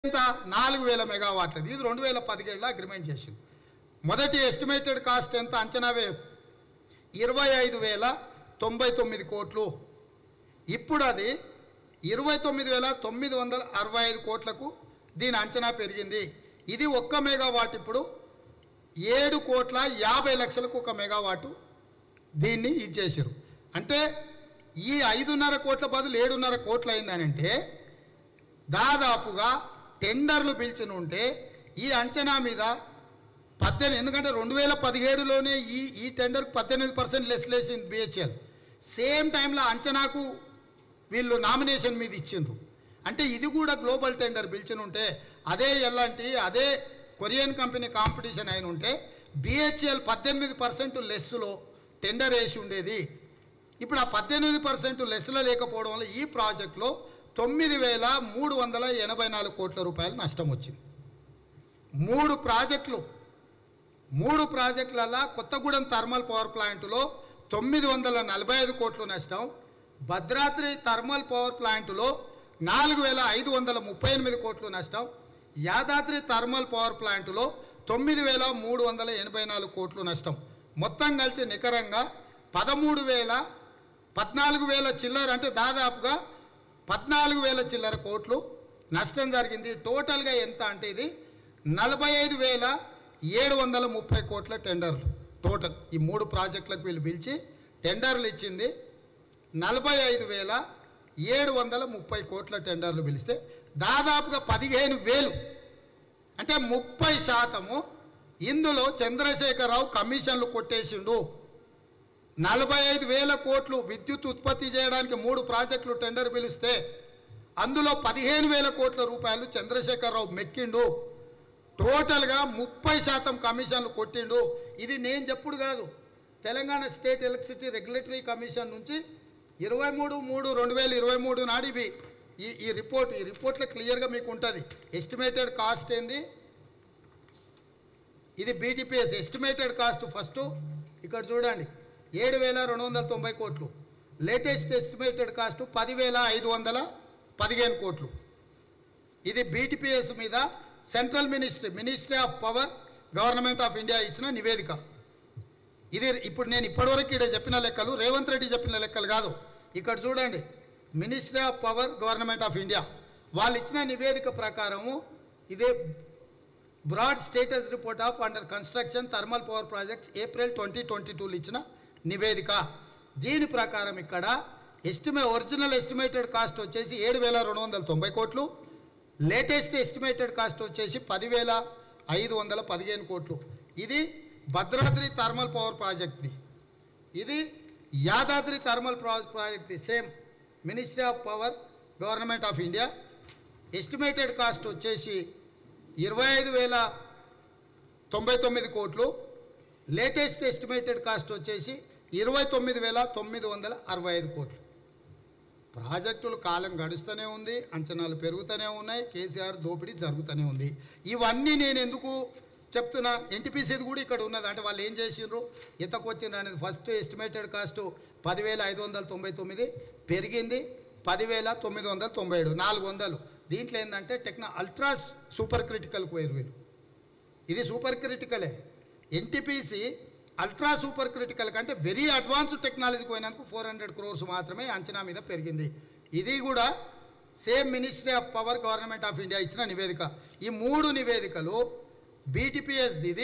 ఎంత నాలుగు వేల మెగావాట్లది ఇది రెండు వేల పదిహేడులో అగ్రిమెంట్ చేసింది మొదటి ఎస్టిమేటెడ్ కాస్ట్ ఎంత అంచనా వే ఇరవై ఐదు వేల తొంభై తొమ్మిది కోట్లు ఇప్పుడు అది ఇరవై తొమ్మిది వేల తొమ్మిది వందల అరవై ఐదు కోట్లకు దీని అంచనా పెరిగింది ఇది ఒక్క మెగావాట్ ఇప్పుడు ఏడు కోట్ల యాభై లక్షలకు ఒక మెగావాటు దీన్ని ఇచ్చేసారు అంటే ఈ ఐదున్నర కోట్ల బదులు ఏడున్నర కోట్లు అయిందనంటే దాదాపుగా టెండర్లు పిలిచిన ఉంటే ఈ అంచనా మీద పద్దెనిమిది ఎందుకంటే రెండు వేల పదిహేడులోనే ఈ ఈ టెండర్కి పద్దెనిమిది పర్సెంట్ లెస్ లేసింది బిహెచ్ఎల్ సేమ్ టైంలో అంచనాకు వీళ్ళు నామినేషన్ మీద ఇచ్చిండ్రు అంటే ఇది కూడా గ్లోబల్ టెండర్ పిలిచిన ఉంటే అదే ఎలాంటి అదే కొరియన్ కంపెనీ కాంపిటీషన్ అయిన ఉంటే బిహెచ్ఎల్ పద్దెనిమిది పర్సెంట్ లెస్సులో టెండర్ వేసి ఉండేది ఇప్పుడు ఆ పద్దెనిమిది పర్సెంట్ లెస్సులో లేకపోవడం వల్ల ఈ ప్రాజెక్టులో తొమ్మిది వేల మూడు వందల ఎనభై నాలుగు కోట్ల రూపాయలు నష్టం వచ్చింది మూడు ప్రాజెక్టులు మూడు ప్రాజెక్టులలో కొత్తగూడెం థర్మల్ పవర్ ప్లాంటులో తొమ్మిది వందల నలభై ఐదు కోట్లు నష్టం భద్రాద్రి థర్మల్ పవర్ ప్లాంటులో నాలుగు వేల ఐదు వందల ముప్పై ఎనిమిది కోట్లు నష్టం యాదాద్రి థర్మల్ పవర్ ప్లాంటులో తొమ్మిది వేల మూడు వందల ఎనభై నాలుగు కోట్లు నష్టం మొత్తం కలిసి నికరంగా పదమూడు వేల పద్నాలుగు వేల చిల్లర అంటే దాదాపుగా పద్నాలుగు వేల చిల్లర కోట్లు నష్టం జరిగింది టోటల్గా ఎంత అంటే ఇది నలభై ఐదు వేల ఏడు వందల ముప్పై కోట్ల టెండర్లు టోటల్ ఈ మూడు ప్రాజెక్టులకు వీళ్ళు పిలిచి టెండర్లు ఇచ్చింది నలభై ఐదు వేల ఏడు వందల ముప్పై కోట్ల టెండర్లు పిలిస్తే దాదాపుగా పదిహేను వేలు అంటే ముప్పై శాతము ఇందులో చంద్రశేఖరరావు కమిషన్లు కొట్టేసిండు నలభై ఐదు వేల కోట్లు విద్యుత్ ఉత్పత్తి చేయడానికి మూడు ప్రాజెక్టులు టెండర్ పిలిస్తే అందులో పదిహేను వేల కోట్ల రూపాయలు చంద్రశేఖరరావు మెక్కిండు టోటల్గా ముప్పై శాతం కమిషన్లు కొట్టిండు ఇది నేను చెప్పుడు కాదు Telangana state electricity regulatory commission నుంచి ఇరవై మూడు మూడు రెండు వేల ఇరవై మూడు నాడు ఇవి ఈ ఈ రిపోర్ట్ ఈ రిపోర్ట్లో క్లియర్గా మీకు ఉంటుంది ఎస్టిమేటెడ్ కాస్ట్ ఏంది ఇది బీటీపీఎస్ ఎస్టిమేటెడ్ కాస్ట్ ఫస్ట్ ఇక్కడ చూడండి ఏడు వేల రెండు వందల తొంభై కోట్లు లేటెస్ట్ ఎస్టిమేటెడ్ కాస్ట్ పదివేల ఐదు వందల పదిహేను కోట్లు ఇది బీటీపీఎస్ మీద central ministry ministry of power government of India ఇచ్చిన నివేదిక ఇది ఇప్పుడు నేను ఇప్పటివరకు ఇక్కడ చెప్పిన లెక్కలు రేవంత్ రెడ్డి చెప్పిన లెక్కలు కాదు ఇక్కడ చూడండి ministry of power government of India వాళ్ళు ఇచ్చిన నివేదిక ప్రకారము ఇదే broad status report of under construction thermal power projects April twenty twenty టూలో ఇచ్చిన నివేదిక దీని ప్రకారం ఇక్కడ ఎస్టిమే ఒరిజినల్ ఎస్టిమేటెడ్ కాస్ట్ వచ్చేసి ఏడు వేల రెండు వందల తొంభై కోట్లు లేటెస్ట్ ఎస్టిమేటెడ్ కాస్ట్ వచ్చేసి పదివేల ఐదు వందల పదిహేను కోట్లు ఇది భద్రాద్రి థర్మల్ పవర్ ప్రాజెక్ట్ది ఇది యాదాద్రి థర్మల్ ప్రా ప్రాజెక్ట్ది same ministry of power government of India estimated cost వచ్చేసి ఇరవై ఐదు వేల తొంభై తొమ్మిది కోట్లు లేటెస్ట్ ఎస్టిమేటెడ్ కాస్ట్ వచ్చేసి ఇరవై తొమ్మిది వేల తొమ్మిది వందల అరవై ఐదు కోట్లు ప్రాజెక్టులు కాలం గడుస్తూనే ఉంది అంచనాలు పెరుగుతూనే ఉన్నాయి కేసీఆర్ దోపిడీ జరుగుతూనే ఉంది ఇవన్నీ నేను ఎందుకు చెప్తున్నా ఎన్టీపీసీది కూడా ఇక్కడ ఉన్నది అంటే వాళ్ళు ఏం చేసిండ్రు ఎంతకు వచ్చిండ్రు అనేది ఫస్ట్ ఎస్టిమేటెడ్ కాస్ట్ పదివేల ఐదు వందల తొంభై తొమ్మిది పెరిగింది పదివేల తొమ్మిది వందల తొంభై ఏడు నాలుగు వందలు దీంట్లో ఏంటంటే టెక్నా అల్ట్రా సూపర్ క్రిటికల్కి పోయారు వీళ్ళు ఇది సూపర్ క్రిటికలే ఎన్టీపీసీ అల్ట్రా సూపర్ క్రిటికల్ కంటే వెరీ అడ్వాన్స్డ్ టెక్నాలజీకి పోయినందుకు ఫోర్ హండ్రెడ్ క్రోర్స్ మాత్రమే అంచనా మీద పెరిగింది ఇది కూడా same ministry of power government of India ఇచ్చిన నివేదిక ఈ మూడు నివేదికలు బీటీపీఎస్ది ఇది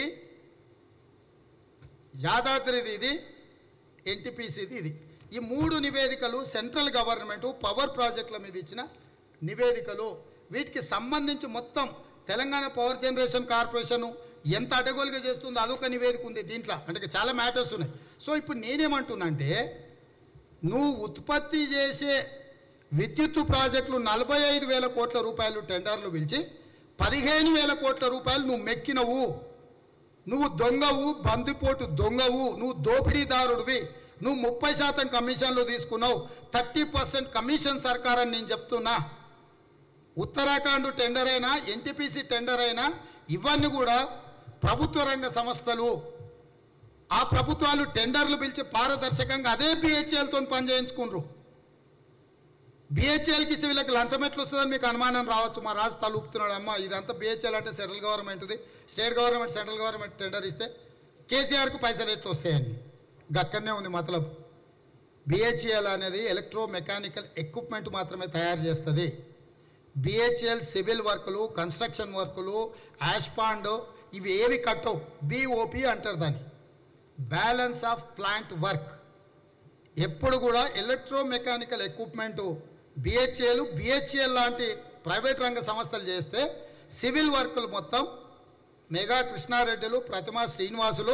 యాదాద్రిది ఇది ఎన్టీపీసీది ఇది ఈ మూడు నివేదికలు సెంట్రల్ గవర్నమెంట్ పవర్ ప్రాజెక్టుల మీద ఇచ్చిన నివేదికలు వీటికి సంబంధించి మొత్తం తెలంగాణ పవర్ జనరేషన్ కార్పొరేషన్ ఎంత అడగోలుగా చేస్తుందో అదొక నివేదిక ఉంది దీంట్లో అంటే చాలా మ్యాటర్స్ ఉన్నాయి సో ఇప్పుడు నేనేమంటున్నా అంటే నువ్వు ఉత్పత్తి చేసే విద్యుత్ ప్రాజెక్టులు నలభై ఐదు వేల కోట్ల రూపాయలు టెండర్లు పిలిచి పదిహేను వేల కోట్ల రూపాయలు నువ్వు మెక్కినవు నువ్వు దొంగవు బందిపోటు దొంగవు నువ్వు దోపిడీదారుడివి నువ్వు ముప్పై శాతం కమిషన్లు తీసుకున్నావు థర్టీ పర్సెంట్ కమిషన్ సర్కార్ అని నేను చెప్తున్నా ఉత్తరాఖండ్ టెండర్ అయినా ఎన్టీపీసీ టెండర్ అయినా ఇవన్నీ కూడా ప్రభుత్వ రంగ సంస్థలు ఆ ప్రభుత్వాలు టెండర్లు పిలిచి పారదర్శకంగా అదే పిహెచ్ఎల్తో పని చేయించుకుండ్రు బిహెచ్ఎల్కి ఇస్తే వీళ్ళకి లంచం ఎట్లా వస్తుందని మీకు అనుమానం రావచ్చు మా రాజు తలుపుతున్నాడు అమ్మ ఇదంతా బిహెచ్ఎల్ అంటే సెంట్రల్ గవర్నమెంట్ది state government central government tender ఇస్తే కేసీఆర్కు పైసలు ఎట్లా వస్తాయని గక్కడనే ఉంది మతలబ్ బిహెచ్ఎల్ అనేది ఎలక్ట్రో మెకానికల్ ఎక్విప్మెంట్ మాత్రమే తయారు చేస్తుంది బిహెచ్ఎల్ సివిల్ వర్కులు కన్స్ట్రక్షన్ వర్కులు యాష్పాండ్ ఇవి ఏవి కట్టవు బిఓపి అంటారు దాన్ని బ్యాలెన్స్ ఆఫ్ ప్లాంట్ వర్క్ ఎప్పుడు కూడా ఎలక్ట్రో మెకానికల్ ఎక్విప్మెంట్ బిహెచ్ఏలు బిహెచ్ఎల్ లాంటి ప్రైవేట్ రంగ సంస్థలు చేస్తే సివిల్ వర్కులు మొత్తం మెగా కృష్ణారెడ్డిలు ప్రతిమా శ్రీనివాసులు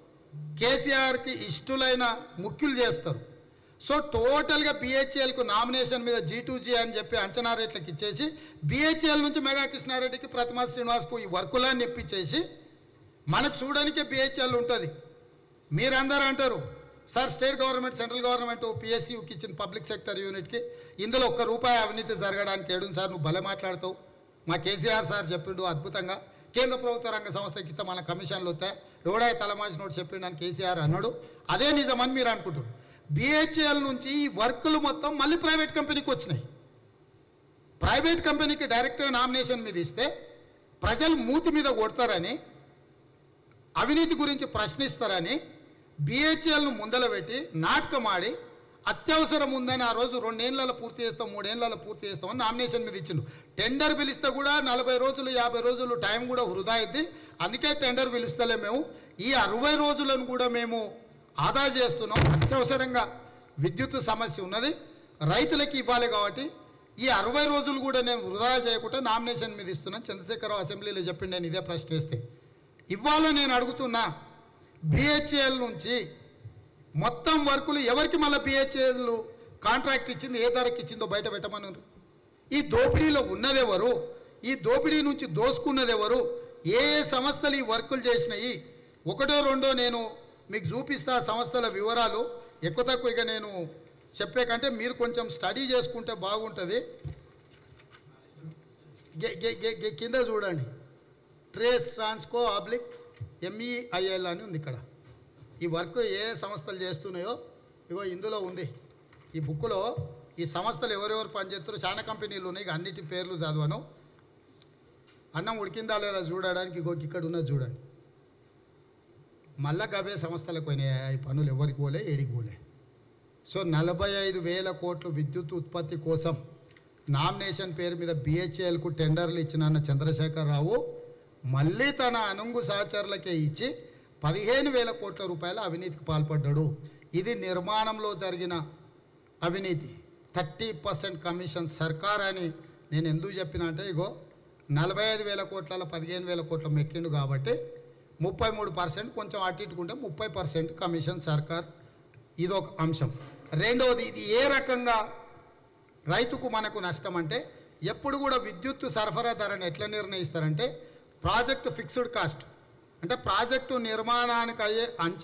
కేసీఆర్కి ఇష్టలైన ముఖ్యులు చేస్తారు సో టోటల్గా బిహెచ్ఎల్కు నామినేషన్ మీద జీ టూ జీ అని చెప్పి అంచనా రేట్లకు ఇచ్చేసి బిహెచ్ఎల్ నుంచి మెగా కృష్ణారెడ్డికి ప్రతిమా శ్రీనివాస్కు ఈ వర్కులన్నీ ఇప్పించేసి మనకు చూడడానికే బిహెచ్ఎల్ ఉంటుంది మీరందరూ అంటారు sir state government central government పిఎస్సికి ఇచ్చిన పబ్లిక్ సెక్టర్ యూనిట్కి ఇందులో ఒక్క రూపాయి అవినీతి జరగడానికి ఏడు సార్ నువ్వు భలే మాట్లాడతావు మా కేసీఆర్ సార్ చెప్పిండు అద్భుతంగా కేంద్ర ప్రభుత్వ రంగ సంస్థకి ఇస్తే మన కమిషన్లు వస్తాయి ఎవడా తలమాసినోడు చెప్పిండు అని కేసీఆర్ అన్నాడు అదే నిజమని మీరు అనుకుంటారు బిహెచ్ఎల్ నుంచి ఈ వర్కులు మొత్తం మళ్ళీ ప్రైవేట్ కంపెనీకి వచ్చినాయి ప్రైవేట్ కంపెనీకి డైరెక్ట్గా నామినేషన్ మీద ఇస్తే ప్రజలు మూతి మీద కొడతారని అవినీతి గురించి ప్రశ్నిస్తారని బిహెచ్ఎల్ను ముందల పెట్టి నాటకం ఆడి అత్యవసరం ఉందని ఆ రోజు రెండేళ్లలో పూర్తి చేస్తాం మూడేళ్లలో పూర్తి చేస్తామని నామినేషన్ మీద ఇచ్చిండు టెండర్ పిలిస్తే కూడా నలభై రోజులు యాభై రోజులు టైం కూడా వృధా అయింది అందుకే టెండర్ పిలుస్తలే మేము ఈ అరవై రోజులను కూడా మేము ఆదా చేస్తున్నాం అత్యవసరంగా విద్యుత్ సమస్య ఉన్నది రైతులకి ఇవ్వాలి కాబట్టి ఈ అరవై రోజులు కూడా నేను వృధా చేయకుండా నామినేషన్ మీద ఇస్తున్నాను చంద్రశేఖరరావు అసెంబ్లీలో చెప్పిండి నేను ఇదే ప్రశ్నిస్తే ఇవాళ నేను అడుగుతున్నా బిహెచ్ఎల్ నుంచి మొత్తం వర్కులు ఎవరికి మళ్ళీ బిహెచ్ఎల్ కాంట్రాక్ట్ ఇచ్చింది ఏ ధరకి ఇచ్చిందో బయట పెట్టమని ఈ దోపిడీలో ఉన్నదెవరు ఈ దోపిడీ నుంచి దోసుకున్నది ఎవరు ఏ ఏ సంస్థలు ఈ వర్కులు చేసినాయి ఒకటో రెండో నేను మీకు చూపిస్తా ఆ సంస్థల వివరాలు ఎక్కువ తక్కువ ఇక నేను చెప్పే కంటే మీరు కొంచెం స్టడీ చేసుకుంటే బాగుంటుంది గే- గే- గే- గే- కింద చూడండి ట్రేస్ ట్రాన్స్కో ఆబ్లిక్ ఎంఈఐఎల్ అని ఉంది ఇక్కడ ఈ వర్క్ ఏ సంస్థలు చేస్తున్నాయో ఇగో ఇందులో ఉంది ఈ బుక్లో ఈ సంస్థలు ఎవరెవరు పనిచేస్తారో చాలా కంపెనీలు ఉన్నాయి ఇక అన్నిటి పేర్లు చదవను అన్నం ఉడికిందా లేదా చూడడానికి ఇగో ఇక్కడ ఉన్నది చూడండి మళ్ళా గవే సంస్థలకు పోయినాయి ఈ పనులు ఎవరికి పోలే ఏడికి పోలే సో నలభై ఐదు వేల కోట్ల విద్యుత్ ఉత్పత్తి కోసం నామినేషన్ పేరు మీద బిహెచ్ఎల్కు టెండర్లు ఇచ్చిన చంద్రశేఖరరావు మళ్ళీ తన అనుంగు సహచరులకే ఇచ్చి పదిహేను వేల కోట్ల రూపాయల అవినీతికి పాల్పడ్డాడు ఇది నిర్మాణంలో జరిగిన అవినీతి థర్టీ పర్సెంట్ కమిషన్ సర్కార్ అని నేను ఎందుకు చెప్పిన అంటే ఇగో నలభై ఐదు వేల కోట్ల పదిహేను వేల కోట్ల మెక్కిండు కాబట్టి ముప్పై మూడు పర్సెంట్ కొంచెం అటు ఇటుకుంటే ముప్పై పర్సెంట్ కమిషన్ సర్కార్ ఇదొక అంశం రెండవది ఇది ఏ రకంగా రైతుకు మనకు నష్టం అంటే ఎప్పుడు కూడా విద్యుత్ సరఫరా ధరను ఎట్లా నిర్ణయిస్తారంటే ప్రాజెక్టు ఫిక్స్డ్ కాస్ట్ అంటే ప్రాజెక్టు నిర్మాణానికి అయ్యే అంచ